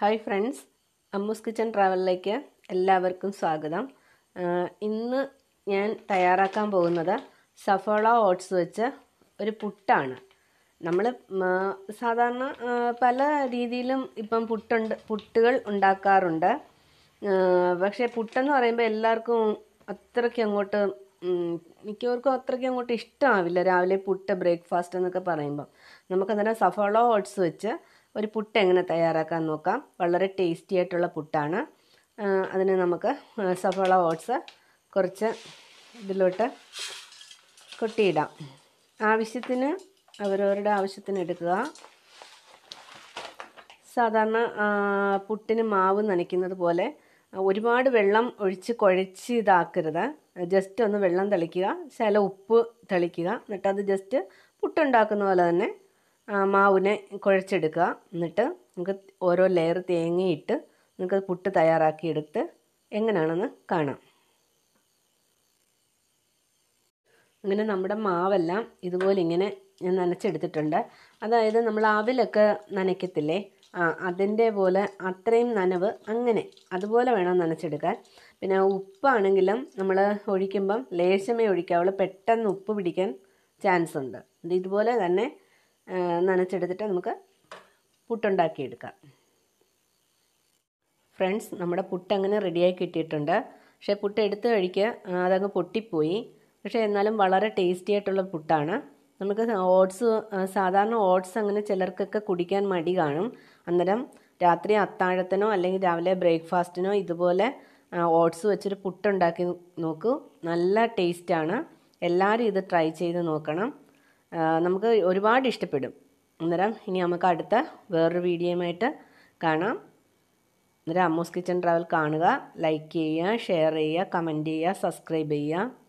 hi friends Ammus kitchen ട്രാവലിലേക്ക് എല്ലാവർക്കും സ്വാഗതം ആഹ് ഇന്ന് ഞാൻ തയ്യാറാക്കാൻ പോകുന്നത് സഫോള ഓട്സ് വെച്ച് ഒരു പുട്ടാണ് നമ്മൾ സാധാരണ ആഹ് പല രീതിയിലും ഇപ്പം പുട്ടുണ്ട് പുട്ടുകൾ ഉണ്ടാക്കാറുണ്ട് ആഹ് പക്ഷേ പുട്ടെന്ന് പറയുമ്പോൾ എല്ലാവർക്കും അത്രയ്ക്ക് അങ്ങോട്ട് ഉം, മിക്കവർക്കും അത്രയ്ക്ക് അങ്ങോട്ട് ഇഷ്ടമാവില്ല രാവിലെ പുട്ട് ബ്രേക്ക്ഫാസ്റ്റ് എന്നൊക്കെ പറയുമ്പോൾ നമുക്കന്നേരം സഫോള ഓട്സ് വെച്ച് ഒരു പുട്ട് എങ്ങനെ തയ്യാറാക്കാൻ നോക്കാം വളരെ ടേസ്റ്റി ആയിട്ടുള്ള പുട്ടാണ് ആ, അതിന് നമുക്ക് ആ, സഫോള ഓട്സ് കുറച്ച് ഇതിലോട്ട് കൊട്ടിയിടാം ആവശ്യത്തിന് അവരവരുടെ ആവശ്യത്തിന് എടുക്കുക സാധാരണ ആ, പുട്ടിന് മാവ് നനയ്ക്കുന്നത് പോലെ ഒരുപാട് വെള്ളം ഒഴിച്ച് കുഴച്ച് ഇതാക്കരുത് ജസ്റ്റ് ഒന്ന് വെള്ളം തെളിക്കുക ശല ഉപ്പ് തെളിക്കുക എന്നിട്ട് അത് ജസ്റ്റ് പുട്ടുണ്ടാക്കുന്ന പോലെ തന്നെ ആ, മാവിനെ കുഴച്ചെടുക്കുക എന്നിട്ട് നമുക്ക് ഓരോ ലെയർ തേങ്ങയിട്ട് നമുക്ക് പുട്ട് തയ്യാറാക്കി എടുത്ത് എങ്ങനെയാണെന്ന് കാണാം അങ്ങനെ നമ്മുടെ മാവെല്ലാം ഇതുപോലെ ഇങ്ങനെ ഞാൻ നനച്ചെടുത്തിട്ടുണ്ട് അതായത് നമ്മൾ ആവിലൊക്കെ നനയ്ക്കത്തില്ലേ ആ അതിൻ്റെ പോലെ അത്രയും നനവ് അങ്ങനെ അതുപോലെ വേണം നനച്ചെടുക്കാൻ പിന്നെ ഉപ്പാണെങ്കിലും നമ്മൾ ഒഴിക്കുമ്പം ലേശമേ ഒഴിക്കാവുള്ളൂ പെട്ടെന്ന് ഉപ്പ് പിടിക്കാൻ ചാൻസ് ഉണ്ട് ഇത് ഇതുപോലെ തന്നെ ആ, നനച്ചെടുത്തിട്ട് നമുക്ക് പുട്ടുണ്ടാക്കിയെടുക്കാം ഫ്രണ്ട്സ് നമ്മുടെ പുട്ട് അങ്ങനെ റെഡിയായി കിട്ടിയിട്ടുണ്ട് പക്ഷേ പുട്ട് എടുത്ത് കഴിക്കുക ആ, അതങ്ങ് പൊട്ടിപ്പോയി പക്ഷേ എന്നാലും വളരെ ടേസ്റ്റി ആയിട്ടുള്ള പുട്ടാണ് നമുക്ക് ഓട്സ് ആ, സാധാരണ ഓട്സ് അങ്ങനെ ചിലർക്കൊക്കെ കുടിക്കാൻ മടി കാണും അന്നേരം രാത്രി അത്താഴത്തിനോ അല്ലെങ്കിൽ രാവിലെ ബ്രേക്ക്ഫാസ്റ്റിനോ ഇതുപോലെ ഓട്സ് വെച്ചൊരു പുട്ടുണ്ടാക്കി നോക്കൂ നല്ല ടേസ്റ്റാണ് എല്ലാവരും ഇത് ട്രൈ ചെയ്ത് നോക്കണം ആ, നമുക്ക് ഒരുപാട് ഇഷ്ടപ്പെടും അന്നേരം ഇനി നമുക്ക് അടുത്ത വേറൊരു വീഡിയോയുമായിട്ട് കാണാം അന്നേരം അമ്മൂസ് കിച്ചൺ ട്രാവൽ കാണുക ലൈക്ക് ചെയ്യുക ഷെയർ ചെയ്യുക കമൻറ്റ് ചെയ്യുക സബ്സ്ക്രൈബ് ചെയ്യുക